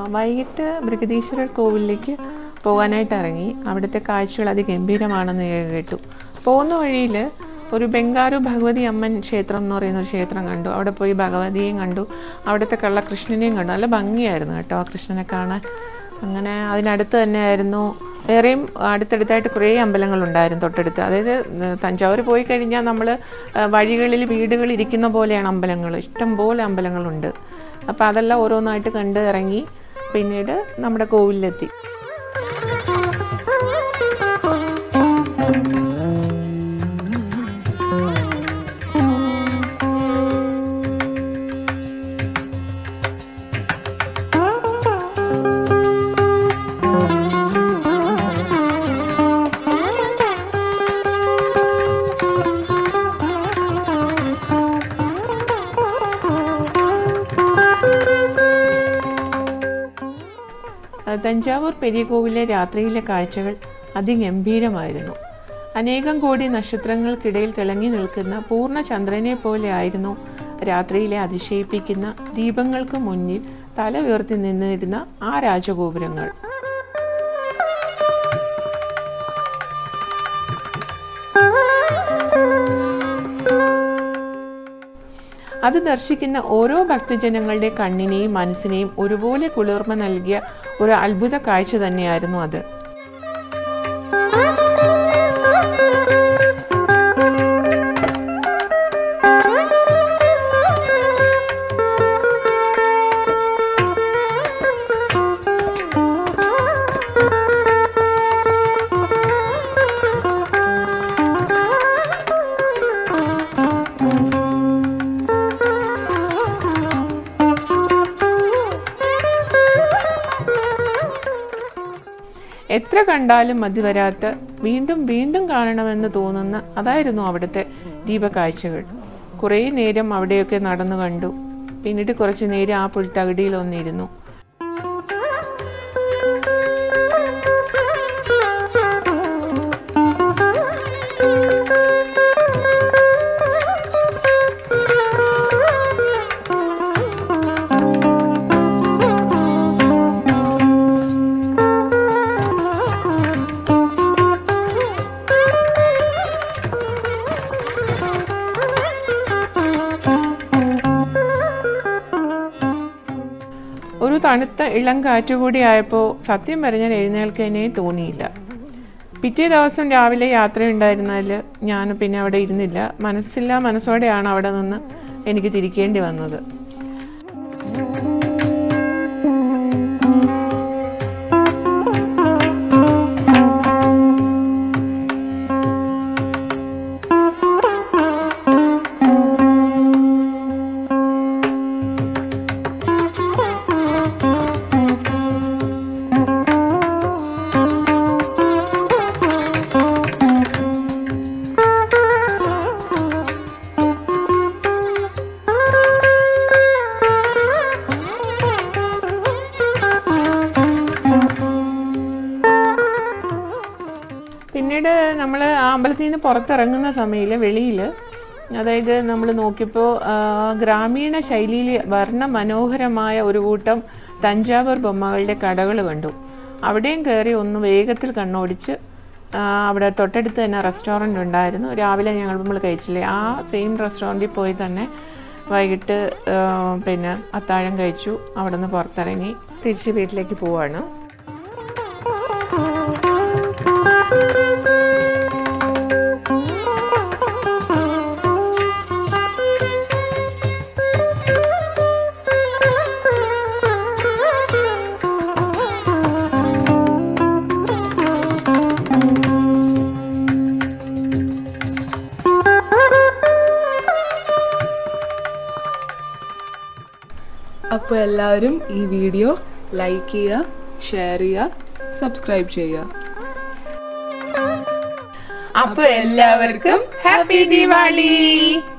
വൈകിട്ട് ബൃഹദീശ്വരർ കോവിലിലേക്ക് പോകാനായിട്ട് ഇറങ്ങി അവിടുത്തെ കാഴ്ചകൾ അതിഗംഭീരമാണെന്ന് കേട്ടു പോകുന്ന വഴിയിൽ ഒരു ബംഗാരു ഭഗവതി അമ്മൻ ക്ഷേത്രം എന്ന് പറയുന്ന ഒരു ക്ഷേത്രം കണ്ടു അവിടെ പോയി ഭഗവതിയെയും കണ്ടു അവിടുത്തെ കള്ളകൃഷ്ണനെയും കണ്ടു നല്ല ഭംഗിയായിരുന്നു കേട്ടോ ആ കൃഷ്ണനെ കാണാൻ അങ്ങനെ അതിനടുത്ത് തന്നെയായിരുന്നു വേറെയും അടുത്തടുത്തായിട്ട് കുറേ അമ്പലങ്ങളുണ്ടായിരുന്നു തൊട്ടടുത്ത് അതായത് ഉം, തഞ്ചാവൂർ പോയി കഴിഞ്ഞാൽ നമ്മൾ വഴികളിൽ വീടുകൾ ഇരിക്കുന്ന പോലെയാണ് അമ്പലങ്ങൾ ഇഷ്ടം പോലെ അമ്പലങ്ങളുണ്ട് അപ്പോൾ അതെല്ലാം ഓരോന്നായിട്ട് കണ്ട് ഇറങ്ങി പിന്നീട് നമ്മുടെ കോവിലിലെത്തി അഹ് തഞ്ചാവൂർ പെരിയ കോവിലെ രാത്രിയിലെ കാഴ്ചകൾ അതിഗംഭീരമായിരുന്നു അനേകം കോടി നക്ഷത്രങ്ങൾക്കിടയിൽ തിളങ്ങി നിൽക്കുന്ന പൂർണ്ണ ചന്ദ്രനെ പോലെ ആയിരുന്നു രാത്രിയിലെ അതിശയിപ്പിക്കുന്ന ദീപങ്ങൾക്ക് മുന്നിൽ തല ഉയർത്തി നിന്നിരുന്ന ആ രാജഗോപുരങ്ങൾ അത് ദർശിക്കുന്ന ഓരോ ഭക്തജനങ്ങളുടെ കണ്ണിനെയും മനസ്സിനെയും ഒരുപോലെ കുളിർമ നൽകിയ ഒരു അത്ഭുത കാഴ്ച തന്നെയായിരുന്നു അത് എത്ര കണ്ടാലും മതി വരാത്ത വീണ്ടും വീണ്ടും കാണണമെന്ന് തോന്നുന്ന അതായിരുന്നു അവിടുത്തെ ദീപകാഴ്ചകൾ കുറേ നേരം അവിടെയൊക്കെ നടന്നു കണ്ടു പിന്നീട് കുറച്ചു നേരം ആ പുൽത്തകടിയിൽ ഒന്നിരുന്നു ഒരു തണുത്ത ഇളം കാറ്റുകൂടി ആയപ്പോൾ സത്യം പറഞ്ഞാൽ എഴുന്നേൽക്കാനേ തോന്നിയില്ല പിറ്റേ ദിവസം രാവിലെ യാത്രയുണ്ടായിരുന്നാൽ ഞാൻ പിന്നെ അവിടെ ഇരുന്നില്ല മനസ്സില്ലാ മനസ്സോടെയാണ് അവിടെ നിന്ന് എനിക്ക് തിരിക്കേണ്ടി വന്നത് പിന്നീട് നമ്മൾ ആ അമ്പലത്തിൽ നിന്ന് പുറത്തിറങ്ങുന്ന സമയത്ത് വെളിയിൽ അതായത് നമ്മൾ നോക്കിയപ്പോൾ ആ, ഗ്രാമീണ ശൈലിയിൽ വർണ്ണ മനോഹരമായ ഒരു കൂട്ടം തഞ്ചാവൂർ ബൊമ്മകളുടെ കടകൾ കണ്ടു അവിടെയും കയറി ഒന്ന് വേഗത്തിൽ കണ്ണോടിച്ച് ആ, അവിടെ തൊട്ടടുത്ത് തന്നെ റെസ്റ്റോറൻ്റ് ഉണ്ടായിരുന്നു രാവിലെ ഞങ്ങൾ നമ്മൾ കഴിച്ചില്ലേ ആ സെയിം റെസ്റ്റോറൻറ്റിൽ പോയി തന്നെ വൈകിട്ട് ആ, പിന്നെ അത്താഴം കഴിച്ചു അവിടെ നിന്ന് പുറത്തിറങ്ങി തിരിച്ച് വീട്ടിലേക്ക് പോവാണ് അപ്പോൾ എല്ലാവരും ഈ വീഡിയോ ലൈക്ക് ചെയ്യുക ഷെയർ ചെയ്യുക സബ്സ്ക്രൈബ് ചെയ്യുക അപ്പൊ എല്ലാവർക്കും ഹാപ്പി ദിവാലി